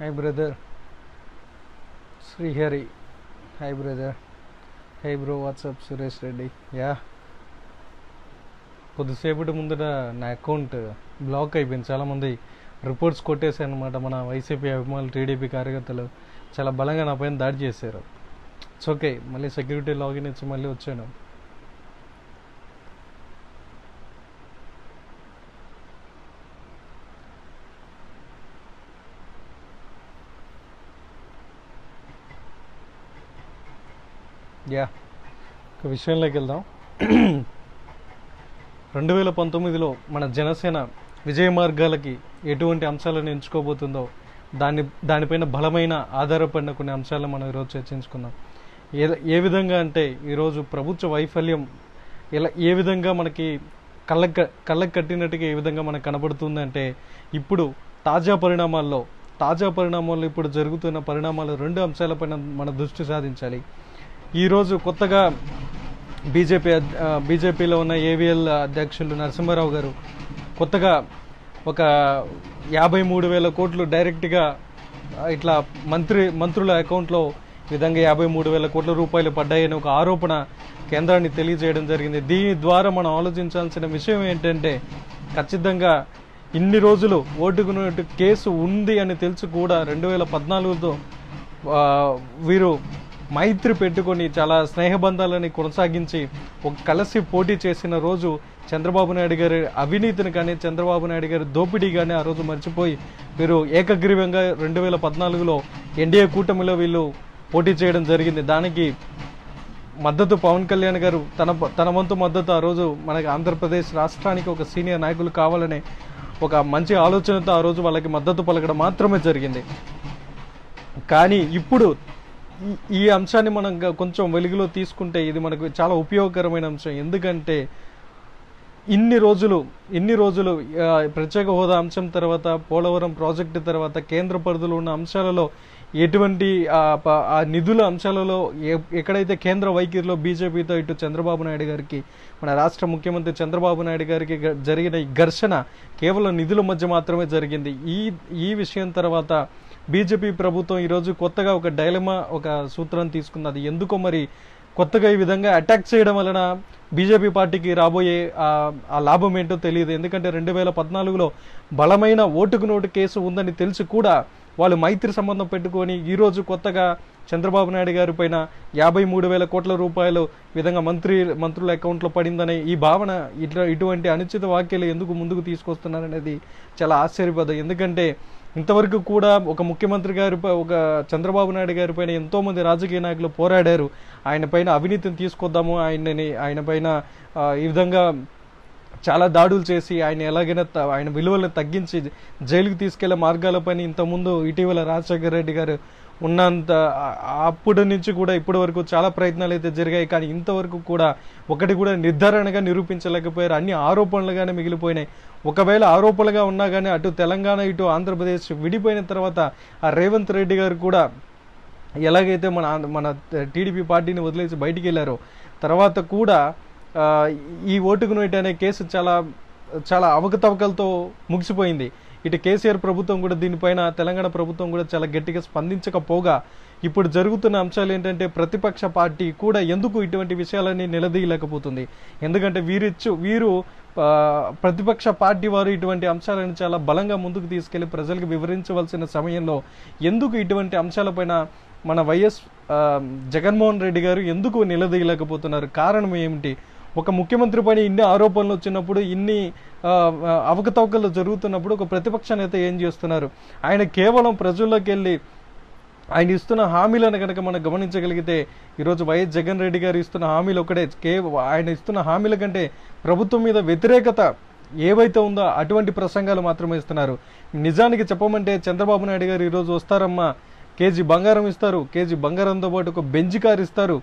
Hi, brother. Srihari. Hi, brother. Hey, bro. What's up, Suresh Reddy యా కొద్దిసేపటి ముందట నా అకౌంట్ బ్లాక్ అయిపోయింది చాలామంది రిపోర్ట్స్ కొట్టేశారు అనమాట మన వైసీపీ అభిమానులు టీడీపీ కార్యకర్తలు చాలా బలంగా నా పైన దాడి చేశారు ఇట్స్ ఓకే మళ్ళీ సెక్యూరిటీ లాగిన్ ఇచ్చి మళ్ళీ వచ్చాను యా ఒక విషయంలోకి వెళ్దాం రెండు వేల పంతొమ్మిదిలో మన జనసేన విజయ మార్గాలకి ఎటువంటి అంశాలను ఎంచుకోబోతుందో దాన్ని దానిపైన బలమైన ఆధారపడిన కొన్ని అంశాలను మనం ఈరోజు చర్చించుకుందాం ఏ ఏ విధంగా అంటే ఈరోజు ప్రభుత్వ వైఫల్యం ఎలా ఏ విధంగా మనకి కళ్ళకు కళ్ళకు కట్టినట్టుగా ఏ విధంగా మనకు కనబడుతుంది అంటే ఇప్పుడు తాజా పరిణామాల్లో తాజా పరిణామాల్లో ఇప్పుడు జరుగుతున్న పరిణామాలు రెండు అంశాలపైన మన దృష్టి సాధించాలి ఈరోజు కొత్తగా బీజేపీ అద్- ఆ, బీజేపీలో ఉన్న ఏవిఎల్ అధ్యక్షులు నరసింహారావు గారు కొత్తగా ఒక యాభై మూడు వేల కోట్లు డైరెక్ట్గా ఆ, ఇట్లా మంత్రి మంత్రుల అకౌంట్లో ఈ విధంగా యాభై మూడు వేల కోట్ల రూపాయలు పడ్డాయని ఒక ఆరోపణ కేంద్రాన్ని తెలియజేయడం జరిగింది దీని ద్వారా మనం ఆలోచించాల్సిన విషయం ఏంటంటే ఖచ్చితంగా ఇన్ని రోజులు ఓటుకు నోటు కేసు ఉంది అని తెలిసి కూడా రెండు వేల పద్నాలుగుతో ఆ, వీరు మైత్రి పెట్టుకొని చాలా స్నేహబంధాలని కొనసాగించి ఒక కలిసి పోటీ చేసిన రోజు చంద్రబాబు నాయుడు గారి అవినీతిని కానీ చంద్రబాబు నాయుడు గారి దోపిడీ కానీ ఆ రోజు మర్చిపోయి వీరు ఏకగ్రీవంగా రెండు వేల పద్నాలుగులో ఎన్డీఏ కూటమిలో వీళ్ళు పోటీ చేయడం జరిగింది దానికి మద్దతు పవన్ కళ్యాణ్ గారు తన తన వంతు మద్దతు ఆ రోజు మనకి ఆంధ్రప్రదేశ్ రాష్ట్రానికి ఒక సీనియర్ నాయకులు కావాలనే ఒక మంచి ఆలోచనతో ఆ రోజు వాళ్ళకి మద్దతు పలకడం మాత్రమే జరిగింది కానీ ఇప్పుడు ఈ- ఈ అంశాన్ని మనం గ- కొంచెం వెలుగులో తీసుకుంటే ఇది మనకు చాలా ఉపయోగకరమైన అంశం ఎందుకంటే ఇన్ని రోజులు ఇన్ని రోజులు ఆ, ప్రత్యేక హోదా అంశం తర్వాత పోలవరం ప్రాజెక్టు తర్వాత కేంద్ర పరిధిలో ఉన్న అంశాలలో ఎటువంటి ఆ, ప- ఆ నిధుల అంశాలలో ఎ- ఎక్కడైతే కేంద్ర వైఖరిలో బీజేపీతో ఇటు చంద్రబాబు నాయుడు గారికి మన రాష్ట్ర ముఖ్యమంత్రి చంద్రబాబు నాయుడు గారికి గ- జరిగిన ఈ ఘర్షణ కేవలం నిధుల మధ్య మాత్రమే జరిగింది ఈ ఈ విషయం తర్వాత బీజేపీ ప్రభుత్వం ఈరోజు కొత్తగా ఒక డైలమా ఒక సూత్రం తీసుకుంది అది ఎందుకో మరి కొత్తగా ఈ విధంగా అటాక్ చేయడం వలన బీజేపీ పార్టీకి రాబోయే ఆ ఆ లాభం ఏంటో తెలియదు ఎందుకంటే రెండు వేల పద్నాలుగులో బలమైన ఓటుకు నోటు కేసు ఉందని తెలిసి కూడా వాళ్ళు మైత్రి సంబంధం పెట్టుకొని ఈరోజు కొత్తగా చంద్రబాబు నాయుడు గారి పైన యాభై మూడు వేల కోట్ల రూపాయలు ఈ విధంగా మంత్రి మంత్రుల అకౌంట్లో పడిందనే ఈ భావన ఇట్లా ఇటువంటి అనుచిత వ్యాఖ్యలు ఎందుకు ముందుకు తీసుకొస్తున్నారనేది చాలా ఆశ్చర్యపదం ఎందుకంటే ఇంతవరకు కూడా ఒక ముఖ్యమంత్రి గారి పై- ఒక చంద్రబాబు నాయుడు గారి పైన ఎంతో మంది రాజకీయ నాయకులు పోరాడారు ఆయన పైన అవినీతిని తీసుకొద్దాము ఆయనని ఆయన పైన ఆ, ఈ విధంగా చాలా దాడులు చేసి ఆయన ఎలాగైనా త- ఆయన విలువలను తగ్గించి జైలుకి తీసుకెళ్లే మార్గాలపైన ఇంతకుముందు ఇటీవల రాజశేఖర రెడ్డి గారు ఉన్నంత ఆ- అప్పటి నుంచి కూడా ఇప్పటి వరకు చాలా ప్రయత్నాలు అయితే జరిగాయి కానీ ఇంతవరకు కూడా ఒకటి కూడా నిర్ధారణగా నిరూపించలేకపోయారు అన్ని ఆరోపణలుగానే మిగిలిపోయినాయి ఒకవేళ ఆరోపణలుగా ఉన్నా కానీ అటు తెలంగాణ ఇటు ఆంధ్రప్రదేశ్ విడిపోయిన తర్వాత ఆ రేవంత్ రెడ్డి గారు కూడా ఎలాగైతే మన ఆంధ్ర- మన టీడీపీ పార్టీని వదిలేసి బయటికి వెళ్ళారో తర్వాత కూడా ఆ, ఈ ఓటుకు నోటు అనే కేసు చాలా చాలా అవకతవకలతో ముగిసిపోయింది ఇటు కేసీఆర్ ప్రభుత్వం కూడా దీనిపైన తెలంగాణ ప్రభుత్వం కూడా చాలా గట్టిగా స్పందించకపోగా ఇప్పుడు జరుగుతున్న అంశాలు ఏంటంటే ప్రతిపక్ష పార్టీ కూడా ఎందుకు ఇటువంటి విషయాలన్నీ నిలదీయలేకపోతుంది ఎందుకంటే వీరిచ్చు వీరు ఆ, ప్రతిపక్ష పార్టీ వారు ఇటువంటి అంశాలను చాలా బలంగా ముందుకు తీసుకెళ్లి ప్రజలకు వివరించవలసిన సమయంలో ఎందుకు ఇటువంటి అంశాలపైన మన వైఎస్ ఆ, జగన్మోహన్ రెడ్డి గారు ఎందుకు నిలదీయలేకపోతున్నారు కారణం ఏమిటి ఒక ముఖ్యమంత్రి పైన ఇన్ని ఆరోపణలు వచ్చినప్పుడు ఇన్ని ఆ, ఆ, అవకతవకలు జరుగుతున్నప్పుడు ఒక ప్రతిపక్ష నేత ఏం చేస్తున్నారు ఆయన కేవలం ప్రజల్లోకి వెళ్ళి ఆయన ఇస్తున్న హామీలను కనుక మనం గమనించగలిగితే ఈరోజు వైఎస్ జగన్ రెడ్డి గారు ఇస్తున్న హామీలు ఒకటే కే ఆయన ఇస్తున్న హామీల కంటే ప్రభుత్వం మీద వ్యతిరేకత ఏవైతే ఉందో అటువంటి ప్రసంగాలు మాత్రమే ఇస్తున్నారు నిజానికి చెప్పమంటే చంద్రబాబు నాయుడు గారు ఈరోజు వస్తారమ్మా కేజీ బంగారం ఇస్తారు కేజీ బంగారంతో పాటు ఒక బెంజ్ కార్ ఇస్తారు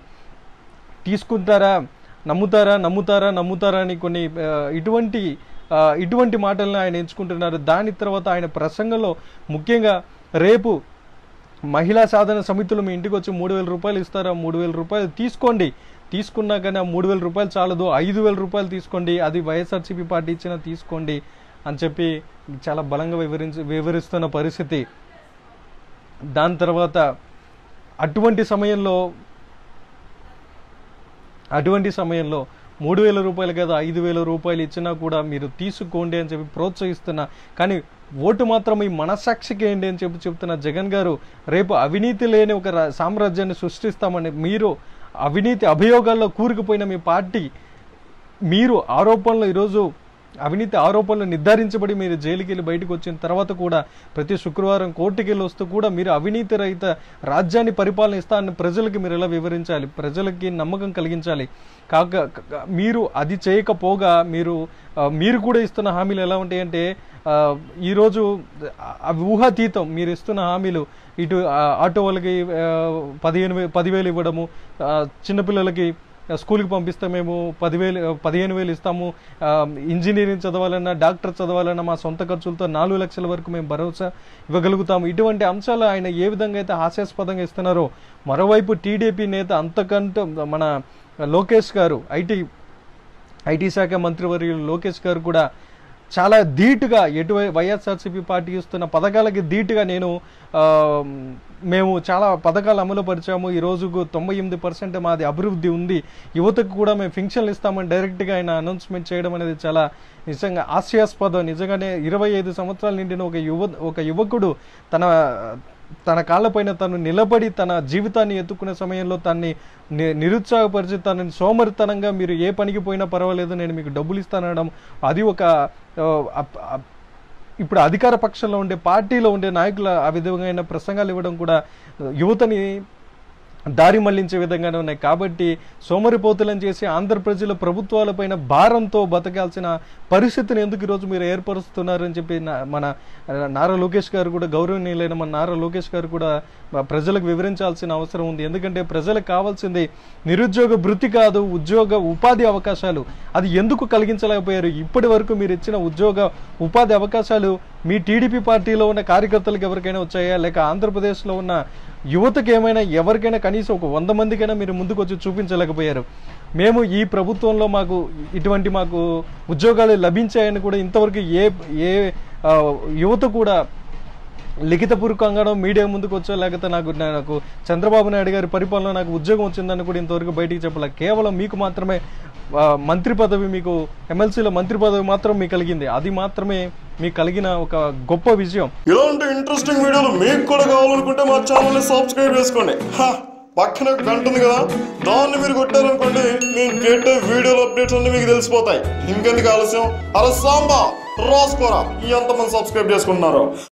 తీసుకుంటారా నమ్ముతారా నమ్ముతారా నమ్ముతారా అని కొన్ని ఆ, ఇటువంటి ఆ, ఇటువంటి మాటలను ఆయన ఎంచుకుంటున్నారు దాని తర్వాత ఆయన ప్రసంగంలో ముఖ్యంగా రేపు మహిళా సాధన సమితులు మీ ఇంటికి వచ్చి మూడు వేల రూపాయలు ఇస్తారా మూడు వేల రూపాయలు తీసుకోండి తీసుకున్నా కానీ ఆ మూడు వేల రూపాయలు చాలదు ఐదు వేల రూపాయలు తీసుకోండి అది వైఎస్ఆర్సీపీ పార్టీ ఇచ్చిన తీసుకోండి అని చెప్పి చాలా బలంగా వివరించి వివరిస్తున్న పరిస్థితి దాని తర్వాత అటువంటి సమయంలో అటువంటి సమయంలో మూడు వేల రూపాయలు కదా ఐదు వేల రూపాయలు ఇచ్చినా కూడా మీరు తీసుకోండి అని చెప్పి ప్రోత్సహిస్తున్నా కానీ ఓటు మాత్రం ఈ మనసాక్షికి ఏంటి అని చెప్పి చెప్తున్న జగన్ గారు రేపు అవినీతి లేని ఒక రా- సామ్రాజ్యాన్ని సృష్టిస్తామని మీరు అవినీతి అభియోగాల్లో కూరుకుపోయిన మీ పార్టీ మీరు ఆరోపణలు ఈరోజు అవినీతి ఆరోపణలు నిర్ధారించబడి మీరు జైలుకి వెళ్ళి బయటకు వచ్చిన తర్వాత కూడా ప్రతి శుక్రవారం కోర్టుకి వెళ్ళి వస్తూ కూడా మీరు అవినీతి రహిత రాజ్యాన్ని పరిపాలన ఇస్తానని ప్రజలకి మీరు ఎలా వివరించాలి ప్రజలకి నమ్మకం కలిగించాలి కాక క- మీరు అది చేయకపోగా మీరు ఆ, మీరు కూడా ఇస్తున్న హామీలు ఎలా ఉంటాయంటే ఆ, ఈరోజు అవి ఊహాతీతం మీరు ఇస్తున్న హామీలు ఇటు ఆ, ఆటో వాళ్ళకి ఆ, పదిహేను వే- పదివేలు ఇవ్వడము ఆ, చిన్నపిల్లలకి స్కూల్కి పంపిస్తే మేము పదివేలు పదిహేను వేలు ఇస్తాము ఆ, ఇంజనీరింగ్ చదవాలన్నా డాక్టర్ చదవాలన్నా మా సొంత ఖర్చులతో నాలుగు లక్షల వరకు మేము భరోసా ఇవ్వగలుగుతాము ఇటువంటి అంశాలు ఆయన ఏ విధంగా అయితే హాస్యాస్పదంగా ఇస్తున్నారో మరోవైపు టీడీపీ నేత అంతకంటే మన లోకేష్ గారు ఐటీ ఐటీ శాఖ మంత్రివర్యులు లోకేష్ గారు కూడా చాలా ధీటుగా ఎటు వైఎస్ఆర్సీపీ పార్టీ ఇస్తున్న పథకాలకి ధీటుగా నేను ఆ, మేము చాలా పథకాలు అమలు పరిచాము ఈ రోజుకు తొంభై ఎనిమిది పర్సెంట్ మాది అభివృద్ధి ఉంది యువతకు కూడా మేము ఫింక్షన్లు ఇస్తామని డైరెక్ట్గా ఆయన అనౌన్స్మెంట్ చేయడం అనేది చాలా నిజంగా హాస్యాస్పదం నిజంగానే ఇరవై ఐదు సంవత్సరాల నిండిన ఒక యువ ఒక యువకుడు తన తన కాళ్ళపైన తను నిలబడి తన జీవితాన్ని ఎత్తుకునే సమయంలో తన్ని ని- నిరుత్సాహపరిచి తనని సోమరితనంగా మీరు ఏ పనికి పోయినా పర్వాలేదు నేను మీకు డబ్బులు ఇస్తానడం అది ఒక ఆ, అప్- అప్- ఇప్పుడు అధికార పక్షంలో ఉండే పార్టీలో ఉండే నాయకుల ఆ విధమైన ప్రసంగాలు ఇవ్వడం కూడా యువతని దారి మళ్లించే విధంగానే ఉన్నాయి కాబట్టి సోమరిపోతులను చేసి ఆంధ్ర ప్రజల ప్రభుత్వాలపైన భారంతో బతకాల్సిన పరిస్థితిని ఎందుకు ఈరోజు మీరు ఏర్పరుస్తున్నారు అని చెప్పి నా- మన ఆ, నారా లోకేష్ గారు కూడా గౌరవనీయులైన మన నారా లోకేష్ గారు కూడా ఆ, ప్రజలకు వివరించాల్సిన అవసరం ఉంది ఎందుకంటే ప్రజలకు కావాల్సింది నిరుద్యోగ భృతి కాదు ఉద్యోగ ఉపాధి అవకాశాలు అది ఎందుకు కలిగించలేకపోయారు ఇప్పటి వరకు మీరు ఇచ్చిన ఉద్యోగ ఉపాధి అవకాశాలు మీ టీడీపీ పార్టీలో ఉన్న కార్యకర్తలకు ఎవరికైనా వచ్చాయా లేక ఆంధ్రప్రదేశ్లో ఉన్న యువతకి ఏమైనా ఎవరికైనా కనీసం ఒక వంద మందికైనా మీరు ముందుకు వచ్చి చూపించలేకపోయారు మేము ఈ ప్రభుత్వంలో మాకు ఇటువంటి మాకు ఉద్యోగాలు లభించాయని కూడా ఇంతవరకు ఏ ఏ ఆ, యువత కూడా లిఖితపూర్వకంగానో మీడియా ముందుకు వచ్చో లేకపోతే నాకు నాకు చంద్రబాబు నాయుడు గారి పరిపాలన నాకు ఉద్యోగం వచ్చిందని కూడా ఇంతవరకు బయటికి చెప్పలే కేవలం మీకు మాత్రమే ఆ, మంత్రి పదవి మీకు ఎమ్మెల్సీలో మంత్రి పదవి మాత్రం మీకు కలిగింది అది మాత్రమే మీకు కలిగిన ఒక గొప్ప విజయం ఇలాంటి ఇంట్రెస్టింగ్ వీడియోలు మీకు కూడా కావాలనుకుంటే మా ఛానల్ ని సబ్స్క్రైబ్ చేసుకోండి హ, పక్కన ఒక గంట ఉంది కదా దాన్ని మీరు కొట్టారనుకోండి నేను పెట్టే వీడియోల అప్డేట్స్ అన్ని మీకు తెలిసిపోతాయి ఇంకెందుకు ఆలస్యం అరే సాంబా రాసుకోరా ఎంతమంది సబ్స్క్రైబ్ చేసుకుంటున్నారు